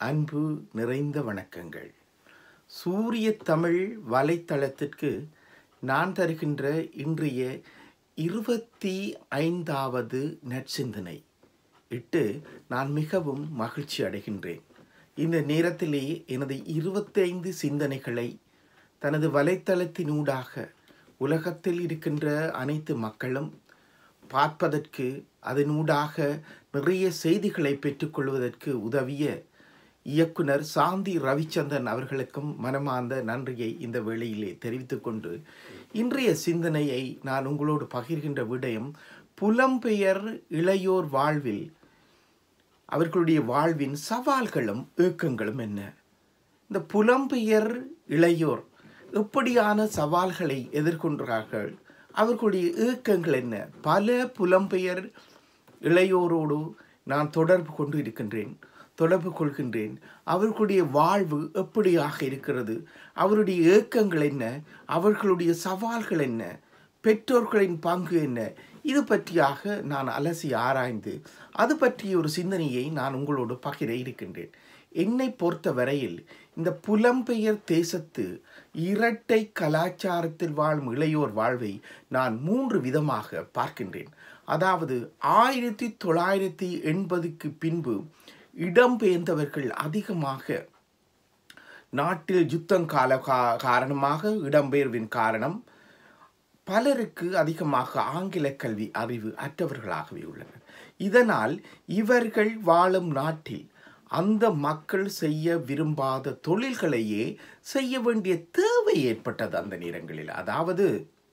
அன்பு நிறைந்த வணக்கங்கள் சூரிய தமிழ் வலைத்தளத்திற்கு நான் தருகின்ற இன்றைய இருபத்தி ஐந்தாவது நற்சிந்தனை இட்டு நான் மிகவும் மகிழ்ச்சி அடைகின்றேன் இந்த நேரத்திலே எனது இருபத்தைந்து சிந்தனைகளை தனது வலைத்தளத்தினூடாக உலகத்தில் இருக்கின்ற அனைத்து மக்களும் பார்ப்பதற்கு அதனூடாக நிறைய செய்திகளை பெற்றுக்கொள்வதற்கு உதவிய இயக்குனர் சாந்தி ரவிச்சந்திரன் அவர்களுக்கும் மனமார்ந்த நன்றியை இந்த வேளையிலே தெரிவித்துக் கொண்டு இன்றைய சிந்தனையை நான் உங்களோடு பகிர்கின்ற விடயம் புலம்பெயர் இளையோர் வாழ்வில் அவர்களுடைய வாழ்வின் சவால்களும் ஏக்கங்களும் என்ன இந்த புலம்பெயர் இளையோர் எப்படியான சவால்களை எதிர்கொண்டார்கள் அவர்களுடைய ஏக்கங்கள் என்ன பல புலம்பெயர் இளையோரோடு நான் தொடர்பு கொண்டு இருக்கின்றேன் தொடர்பு கொள்கின்றேன் அவர்களுடைய வாழ்வு எப்படியாக இருக்கிறது அவருடைய ஏக்கங்கள் என்ன அவர்களுடைய சவால்கள் என்ன பெற்றோர்களின் பங்கு என்ன இது பற்றியாக நான் அலசி ஆராய்ந்து அது பற்றிய ஒரு சிந்தனையை நான் உங்களோடு பகிர இருக்கின்றேன் என்னை பொறுத்த வரையில் இந்த புலம்பெயர் தேசத்து இரட்டை கலாச்சாரத்தில் வாழும் இளையோர் வாழ்வை நான் மூன்று விதமாக பார்க்கின்றேன் அதாவது ஆயிரத்தி தொள்ளாயிரத்தி எண்பதுக்கு பின்பு இடம்பெயர்ந்தவர்கள் அதிகமாக நாட்டில் யுத்தம் கால கா- காரணமாக இடம்பெயர்வின் காரணம் பலருக்கு அதிகமாக ஆங்கில கல்வி அறிவு அற்றவர்களாகவே உள்ளனர் இதனால் இவர்கள் வாழும் நாட்டில் அந்த மக்கள் செய்ய விரும்பாத தொழில்களையே செய்ய வேண்டிய தேவை ஏற்பட்டது அந்த நேரங்களில் அதாவது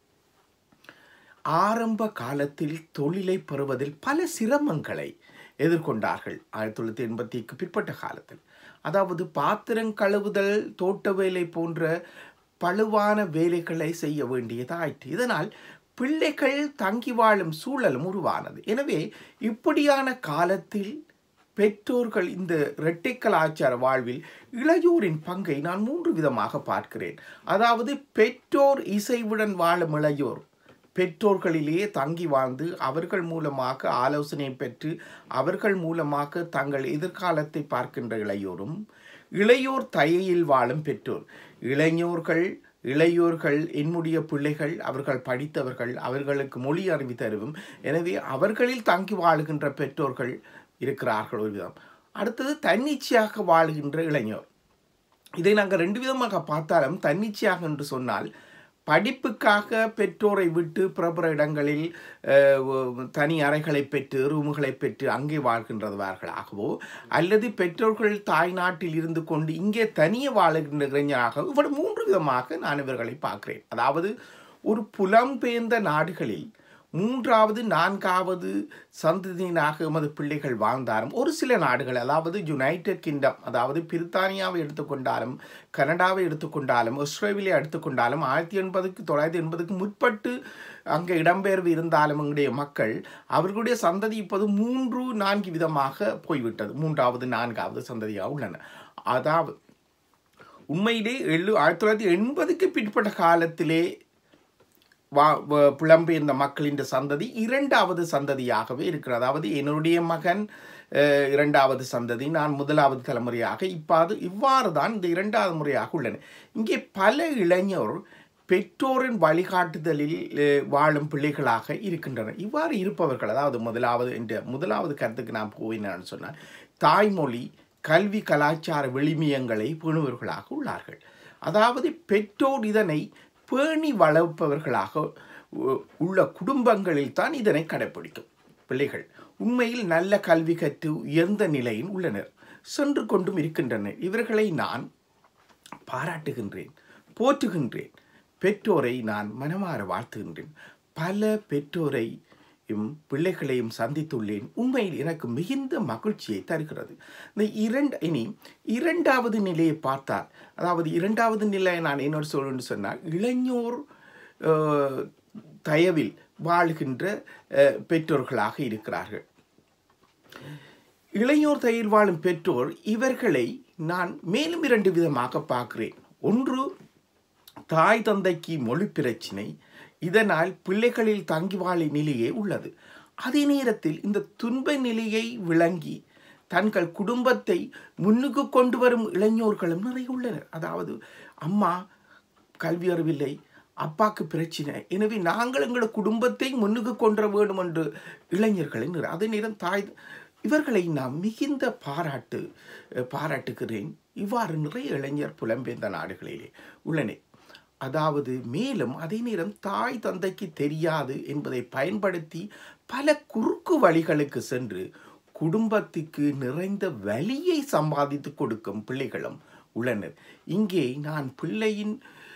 ஆரம்ப காலத்தில் தொழிலை பெறுவதில் பல சிரமங்களை எதிர்கொண்டார்கள் ஆயிரத்தி தொள்ளாயிரத்தி எண்பத்திக்கு பிற்பட்ட காலத்தில் அதாவது பாத்திரம் கழுவுதல் தோட்ட வேலை போன்ற பழுவான வேலைகளை செய்ய வேண்டியதாயிற்று இதனால் பிள்ளைகள் தங்கி வாழும் சூழலும் உருவானது எனவே இப்படியான காலத்தில் பெற்றோர்கள் இந்த இரட்டை கலாச்சார வாழ்வில் இளையோரின் பங்கை நான் மூன்று விதமாக பார்க்கிறேன் அதாவது பெற்றோர் இசைவுடன் வாழும் இளையோர் பெற்றோர்களிலேயே தங்கி வாழ்ந்து அவர்கள் மூலமாக ஆலோசனை பெற்று அவர்கள் மூலமாக தங்கள் எதிர்காலத்தை பார்க்கின்ற இளையோரும் இளையோர் தயையில் வாழும் பெற்றோர் இளைஞர்கள் இளையோர்கள் என்னுடைய பிள்ளைகள் அவர்கள் படித்தவர்கள் அவர்களுக்கு மொழி அறிவு தருவும் எனவே அவர்களில் தங்கி வாழுகின்ற பெற்றோர்கள் இருக்கிறார்கள் ஒரு விதம் அடுத்தது தன்னிச்சையாக வாழுகின்ற இளைஞர் இதை நாங்கள் ரெண்டு விதமாக பார்த்தாலும் தன்னிச்சையாக என்று சொன்னால் படிப்புக்காக பெற்றோரை விட்டு புறப்புற இடங்களில் அஹ், ஒ- தனி அறைகளை பெற்று ரூமுகளை பெற்று அங்கே வாழ்கின்றவர்களாகவோ அல்லது பெற்றோர்கள் தாய் நாட்டில் இருந்து கொண்டு இங்கே தனியே வாழுகின்ற இளைஞராக இவ்வளவு மூன்று விதமாக நான் இவர்களை பார்க்கிறேன் அதாவது ஒரு புலம்பெயர்ந்த நாடுகளில் மூன்றாவது நான்காவது சந்ததியினாக எமது பிள்ளைகள் வாழ்ந்தாலும் ஒரு சில நாடுகள் அதாவது யுனைடெட் கிங்டம் அதாவது பிரித்தானியாவை எடுத்துக்கொண்டாலும் கனடாவை எடுத்துக்கொண்டாலும் ஆஸ்திரேலியா எடுத்துக்கொண்டாலும் ஆயிரத்தி எண்பதுக்கு தொள்ளாயிரத்தி எண்பதுக்கு முற்பட்டு அங்கே இடம்பெயர்வு இருந்தாலும் எங்களுடைய மக்கள் அவர்களுடைய சந்ததி இப்போது மூன்று நான்கு விதமாக போய்விட்டது மூன்றாவது நான்காவது சந்ததியாக உள்ளன அதாவது உண்மையிலே எழு ஆயிரத்தி தொள்ளாயிரத்தி எண்பதுக்கு பிற்பட்ட காலத்திலே வா வ- புலம்பெயர்ந்த மக்களின் சந்ததி இரண்டாவது சந்ததியாகவே இருக்கிறது அதாவது என்னுடைய மகன் அஹ், இரண்டாவது சந்ததி நான் முதலாவது தலைமுறையாக இப்பாது இவ்வாறு தான் இந்த இரண்டாவது முறையாக உள்ளன இங்கே பல இளைஞர் பெற்றோரின் வழிகாட்டுதலில் அஹ், வாழும் பிள்ளைகளாக இருக்கின்றனர் இவ்வாறு இருப்பவர்கள் அதாவது முதலாவது என்ற முதலாவது கருத்துக்கு நான் போயினான்னு சொன்னால் தாய்மொழி கல்வி கலாச்சார விளிமியங்களை பேணுபவர்களாக உள்ளார்கள் அதாவது பெற்றோர் இதனை பேணி வளர்ப்பவர்களாக உ- உள்ள குடும்பங்களில் தான் இதனை கடைப்பிடிக்கும் பிள்ளைகள் உண்மையில் நல்ல கல்வி கற்று உயர்ந்த நிலையில் உள்ளனர் சென்று கொண்டும் இருக்கின்றனர் இவர்களை நான் பாராட்டுகின்றேன் போற்றுகின்றேன் பெற்றோரை நான் மனமாற வாழ்த்துகின்றேன் பல பெற்றோரை யும் பிள்ளைகளையும் சந்தித்துள்ளேன் உண்மையில் எனக்கு மிகுந்த மகிழ்ச்சியை தருகிறது இந்த இரண்டு இனி இரண்டாவது நிலையை பார்த்தால் அதாவது இரண்டாவது நிலையை நான் என்னோட சொல்லணும்னு சொன்னால் இளைஞர் அஹ், தயவில் வாழ்கின்ற அஹ், பெற்றோர்களாக இருக்கிறார்கள் இளையோர் தயிர் வாழும் பெற்றோர் இவர்களை நான் மேலும் இரண்டு விதமாக பார்க்கிறேன் ஒன்று தாய் தந்தைக்கு மொழி பிரச்சினை இதனால் பிள்ளைகளில் தங்கி வாழும் நிலையே உள்ளது அதே நேரத்தில் இந்த துன்ப நிலையை விளங்கி தங்கள் குடும்பத்தை முன்னுக்கு கொண்டு வரும் இளைஞர்களும் நிறைய உள்ளனர் அதாவது அம்மா கல்வி அறிவில்லை அப்பாக்கு பிரச்சனை எனவே நாங்கள் எங்களோட குடும்பத்தை முன்னுக்கு கொண்டு வர வேண்டும் என்று இளைஞர்களின் நிறை- அதே நேரம் தாய் இவர்களை நான் மிகுந்த பாராட்டு அஹ், பாராட்டுகிறேன் இவ்வாறு நிறைய இளைஞர் புலம்பெயர்ந்த நாடுகளிலே உள்ளன அதாவது மேலும் அதே நேரம் தாய் தந்தைக்கு தெரியாது என்பதை பயன்படுத்தி பல குறுக்கு வழிகளுக்கு சென்று குடும்பத்துக்கு நிறைந்த வலியை சம்பாதித்து கொடுக்கும் பிள்ளைகளும் உள்ளனர் இங்கே நான் பிள்ளையின்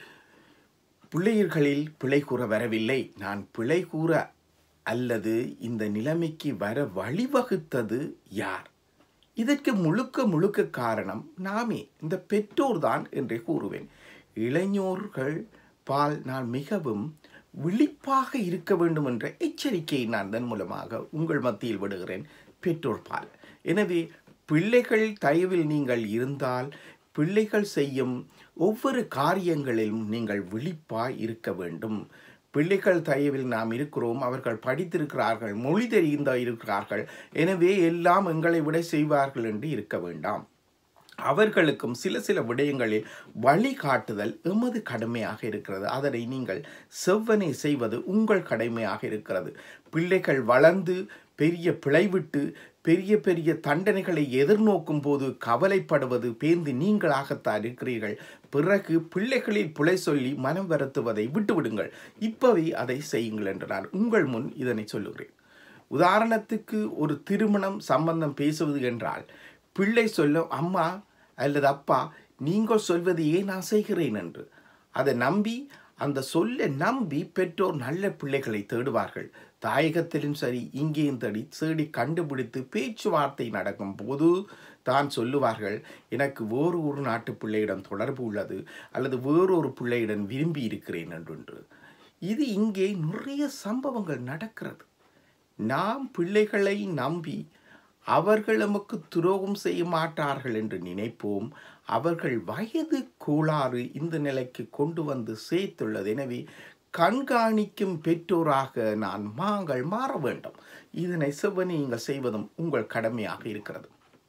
பிள்ளையர்களில் பிழை கூற வரவில்லை நான் பிழை கூற அல்லது இந்த நிலைமைக்கு வர வழிவகுத்தது யார் இதற்கு முழுக்க முழுக்க காரணம் நாமே இந்த பெற்றோர்தான் என்றே கூறுவேன் இளைஞர்கள் பால் நான் மிகவும் விழிப்பாக இருக்க வேண்டும் என்ற எச்சரிக்கையை நான் இதன் மூலமாக உங்கள் மத்தியில் விடுகிறேன் பெற்றோர் பால் எனவே பிள்ளைகள் தயவில் நீங்கள் இருந்தால் பிள்ளைகள் செய்யும் ஒவ்வொரு காரியங்களிலும் நீங்கள் விழிப்பாய் இருக்க வேண்டும் பிள்ளைகள் தயவில் நாம் இருக்கிறோம் அவர்கள் படித்திருக்கிறார்கள் மொழி தெரிந்த இருக்கிறார்கள் எனவே எல்லாம் எங்களை விட செய்வார்கள் என்று இருக்க வேண்டாம் அவர்களுக்கும் சில சில விடயங்களில் வழிகாட்டுதல் எமது கடமையாக இருக்கிறது அதனை நீங்கள் செவ்வனை செய்வது உங்கள் கடமையாக இருக்கிறது பிள்ளைகள் வளர்ந்து பெரிய பிழைவிட்டு பெரிய பெரிய தண்டனைகளை எதிர்நோக்கும் போது கவலைப்படுவது பேர்ந்து நீங்களாகத்தான் இருக்கிறீர்கள் பிறகு பிள்ளைகளில் பிழை சொல்லி மனம் வருத்துவதை விட்டுவிடுங்கள் இப்பவே அதை செய்யுங்கள் என்று நான் உங்கள் முன் இதனை சொல்லுகிறேன் உதாரணத்துக்கு ஒரு திருமணம் சம்பந்தம் பேசுவது என்றால் பிள்ளை சொல்ல அம்மா அல்லது அப்பா நீங்கள் சொல்வதையே நான் செய்கிறேன் என்று அதை நம்பி அந்த சொல்ல நம்பி பெற்றோர் நல்ல பிள்ளைகளை தேடுவார்கள் தாயகத்திலும் சரி இங்கேயும் தேடி தேடி கண்டுபிடித்து பேச்சுவார்த்தை நடக்கும் போது தான் சொல்லுவார்கள் எனக்கு வேறு ஒரு நாட்டு பிள்ளையிடம் தொடர்பு உள்ளது அல்லது வேறொரு பிள்ளையிடம் விரும்பி இருக்கிறேன் என்று இது இங்கே நிறைய சம்பவங்கள் நடக்கிறது நாம் பிள்ளைகளை நம்பி அவர்கள் நமக்கு துரோகம் செய்ய மாட்டார்கள் என்று நினைப்போம் அவர்கள் வயது கோளாறு இந்த நிலைக்கு கொண்டு வந்து சேர்த்துள்ளது எனவே கண்காணிக்கும் பெற்றோராக நான் மாங்கள் மாற வேண்டும் இதனை செவ்வனி நீங்கள் செய்வதும் உங்கள் கடமையாக இருக்கிறது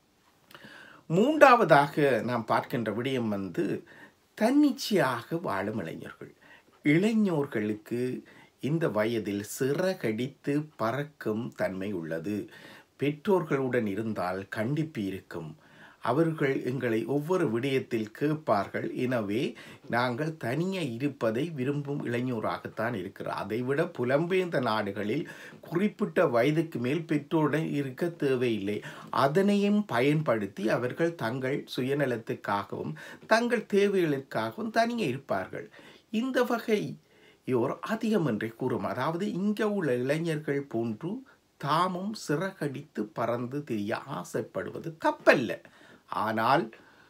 மூன்றாவதாக நாம் பார்க்கின்ற விடயம் வந்து தன்னிச்சையாக வாழும் இளைஞர்கள் இளைஞர்களுக்கு இந்த வயதில் சிறகடித்து பறக்கும் தன்மை உள்ளது பெற்றோர்களுடன் இருந்தால் கண்டிப்பு இருக்கும் அவர்கள் எங்களை ஒவ்வொரு விடயத்தில் கேட்பார்கள் எனவே நாங்கள் தனியே இருப்பதை விரும்பும் இளைஞராகத்தான் இருக்கிறார் அதைவிட புலம்பெயர்ந்த நாடுகளில் குறிப்பிட்ட வயதுக்கு மேல் பெற்றோருடன் இருக்க தேவையில்லை அதனையும் பயன்படுத்தி அவர்கள் தங்கள் சுயநலத்துக்காகவும் தங்கள் தேவைகளுக்காகவும் தனியே இருப்பார்கள் இந்த வகை யோர் அதிகம் என்றே கூறும் அதாவது இங்கே உள்ள இளைஞர்கள் போன்று தாமும் சிறகடித்து பறந்து தெரிய ஆசைப்படுவது தப்பல்ல ஆனால்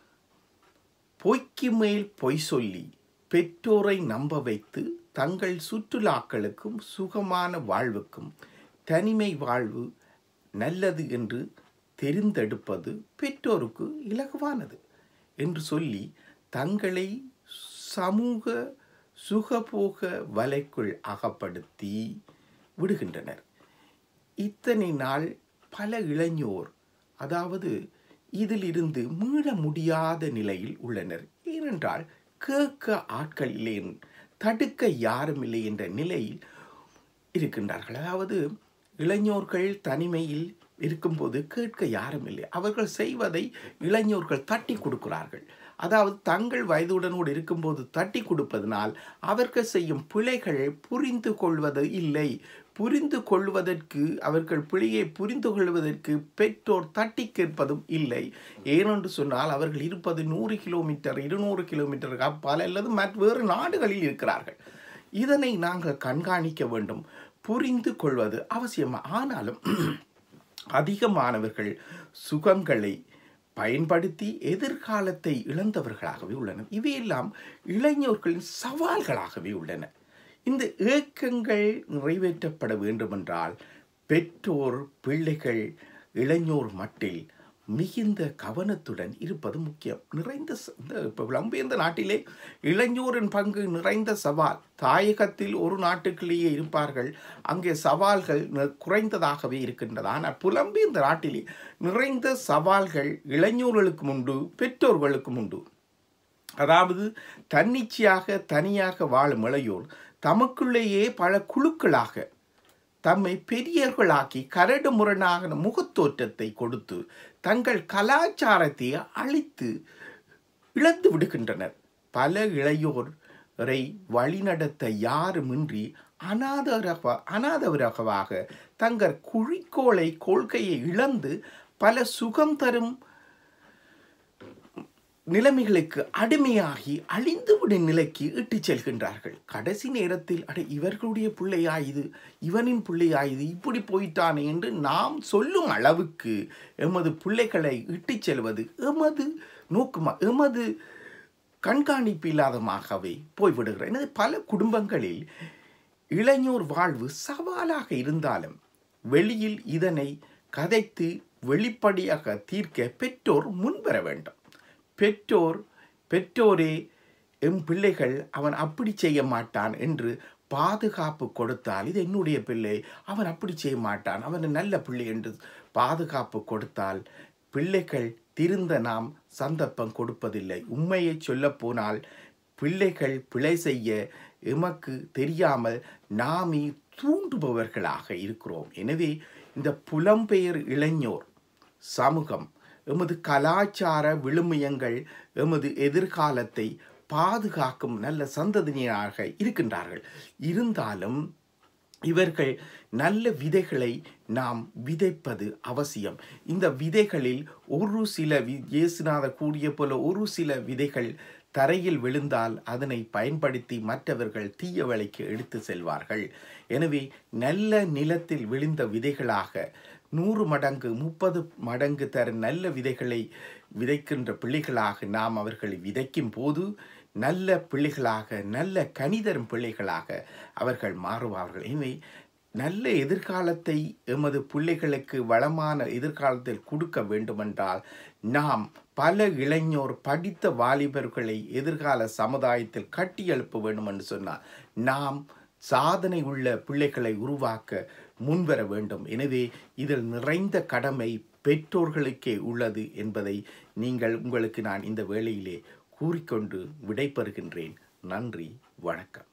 பொய்க்கு மேல் பொய் சொல்லி பெற்றோரை நம்ப வைத்து தங்கள் சுற்றுலாக்களுக்கும் சுகமான வாழ்வுக்கும் தனிமை வாழ்வு நல்லது என்று தெரிந்தெடுப்பது பெற்றோருக்கு இலகுவானது என்று சொல்லி தங்களை சமூக சுகபோக வலைக்குள் அகப்படுத்தி விடுகின்றனர் இத்தனை நாள் பல இளைஞர் அதாவது இதிலிருந்து மீள முடியாத நிலையில் உள்ளனர் ஏனென்றால் கேட்க ஆட்கள் இல்லை தடுக்க யாரும் இல்லை என்ற நிலையில் இருக்கின்றார்கள் அதாவது இளைஞர்கள் தனிமையில் இருக்கும்போது கேட்க யாரும் இல்லை அவர்கள் செய்வதை இளைஞர்கள் தட்டி கொடுக்கிறார்கள் அதாவது தங்கள் வயதுடனோடு இருக்கும்போது தட்டி கொடுப்பதனால் அவர்கள் செய்யும் பிழைகள் புரிந்து கொள்வது இல்லை புரிந்து கொள்வதற்கு அவர்கள் பிழையை புரிந்து கொள்வதற்கு பெற்றோர் தட்டி கேட்பதும் இல்லை ஏனென்று சொன்னால் அவர்கள் இருப்பது நூறு கிலோமீட்டர் இருநூறு கிலோமீட்டர் அப்பால் அல்லது மற்ற வேறு நாடுகளில் இருக்கிறார்கள் இதனை நாங்கள் கண்காணிக்க வேண்டும் புரிந்து கொள்வது அவசியம் ஆனாலும் அதிகமானவர்கள் சுகங்களை பயன்படுத்தி எதிர்காலத்தை இழந்தவர்களாகவே உள்ளனர் இவையெல்லாம் இளைஞர்களின் சவால்களாகவே உள்ளன இந்த ஏக்கங்கள் நிறைவேற்றப்பட வேண்டுமென்றால் பெற்றோர் பிள்ளைகள் இளைஞர் மட்டில் மிகுந்த கவனத்துடன் இருப்பது முக்கியம் நிறைந்த ச- இந்த இப்போ புலம்பெயர்ந்த நாட்டிலே இளைஞரின் பங்கு நிறைந்த சவால் தாயகத்தில் ஒரு நாட்டுக்குள்ளேயே இருப்பார்கள் அங்கே சவால்கள் நி- குறைந்ததாகவே இருக்கின்றது ஆனால் புலம்பெயர்ந்த நாட்டிலே நிறைந்த சவால்கள் இளைஞர்களுக்கும் உண்டு பெற்றோர்களுக்கும் உண்டு அதாவது தன்னிச்சையாக தனியாக வாழும் இளையோர் தமக்குள்ளேயே பல குழுக்களாக தம்மை பெரியவர்களாக்கி கரடு முரணாக முகத்தோற்றத்தை கொடுத்து தங்கள் கலாச்சாரத்தை அழித்து இழந்து விடுகின்றனர் பல இளையோரை வழிநடத்த யாருமின்றி அநாதரக அநாதவரகவாக தங்கள் குறிக்கோளை கொள்கையை இழந்து பல சுகம் தரும் நிலைமைகளுக்கு அடிமையாகி அழிந்துவிடும் நிலைக்கு இட்டுச் செல்கின்றார்கள் கடைசி நேரத்தில் அட இவர்களுடைய பிள்ளையா இது இவனின் பிள்ளையா இது இப்படி போயிட்டானே என்று நாம் சொல்லும் அளவுக்கு எமது பிள்ளைகளை இட்டுச் செல்வது எமது நோக்கமா எமது கண்காணிப்பு இல்லாதமாகவே போய்விடுகிறது எனவே பல குடும்பங்களில் இளைஞர் வாழ்வு சவாலாக இருந்தாலும் வெளியில் இதனை கதைத்து வெளிப்படையாக தீர்க்க பெற்றோர் முன்வர வேண்டும் பெற்றோர் பெற்றோரே எம் பிள்ளைகள் அவன் அப்படி செய்ய மாட்டான் என்று பாதுகாப்பு கொடுத்தால் இது என்னுடைய பிள்ளை அவன் அப்படி செய்ய மாட்டான் அவன் நல்ல பிள்ளை என்று பாதுகாப்பு கொடுத்தால் பிள்ளைகள் திருந்த நாம் சந்தர்ப்பம் கொடுப்பதில்லை உண்மையை சொல்லப் போனால் பிள்ளைகள் பிழை செய்ய எமக்கு தெரியாமல் நாமே தூண்டுபவர்களாக இருக்கிறோம் எனவே இந்த புலம்பெயர் இளைஞர் சமூகம் எமது கலாச்சார விழுமியங்கள் எமது எதிர்காலத்தை பாதுகாக்கும் நல்ல சந்ததியினராக இருக்கின்றார்கள் இருந்தாலும் இவர்கள் நல்ல விதைகளை நாம் விதைப்பது அவசியம் இந்த விதைகளில் ஒரு சில வி இயேசுநாதர் கூடிய போல ஒரு சில விதைகள் தரையில் விழுந்தால் அதனை பயன்படுத்தி மற்றவர்கள் தீய வழிக்கு எடுத்து செல்வார்கள் எனவே நல்ல நிலத்தில் விழுந்த விதைகளாக நூறு மடங்கு முப்பது மடங்கு தர நல்ல விதைகளை விதைக்கின்ற பிள்ளைகளாக நாம் அவர்களை விதைக்கும் போது நல்ல பிள்ளைகளாக நல்ல கனிதரும் பிள்ளைகளாக அவர்கள் மாறுவார்கள் எனவே நல்ல எதிர்காலத்தை எமது பிள்ளைகளுக்கு வளமான எதிர்காலத்தில் கொடுக்க வேண்டுமென்றால் நாம் பல இளைஞர் படித்த வாலிபர்களை எதிர்கால சமுதாயத்தில் கட்டி எழுப்ப வேண்டும் என்று சொன்னால் நாம் சாதனை உள்ள பிள்ளைகளை உருவாக்க முன்வர வேண்டும் எனவே இதில் நிறைந்த கடமை பெற்றோர்களுக்கே உள்ளது என்பதை நீங்கள் உங்களுக்கு நான் இந்த வேளையிலே கூறிக்கொண்டு விடைபெறுகின்றேன் நன்றி வணக்கம்